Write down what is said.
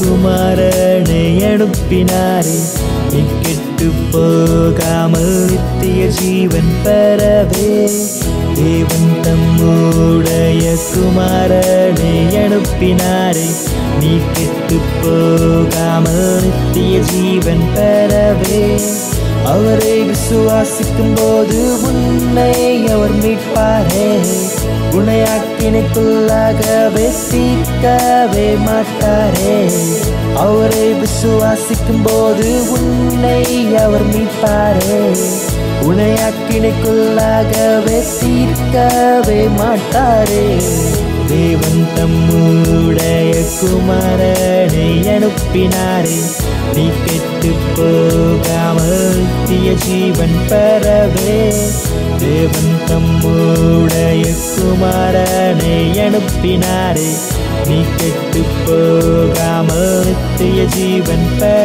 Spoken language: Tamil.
குமாரனை அனுப்பினாரே நீ கெட்டு போகாமல் நித்திய ஜீவன் பெறவே தேவன் தம்முடைய குமாரனை அனுப்பினாரே நீ கெட்டு போகாமல் நித்திய ஜீவன் பெறவே அவரை விசுவாசிக்கும் போது உன்னை அவர் மீட்பாரே உனையாக்கினைக்குள்ளாகவே தீர்க்கவே மாட்டாரே அவரை விசுவாசிக்கும் போது உன்னை அவர் மீட்பாரே உனையாக்கினைக்குள்ளாகவே தீர்க்கவே மாட்டாரே தேவன் தம்முடைய குமாரனை அனுப்பினாரே நீ கெட்டு போகாமல் தீய ஜீவன் பெறவே தேவன் தம்முடைய குமாரனை அனுப்பினாரே நீ கெட்டு போகாமல் நித்திய ஜீவன் பெற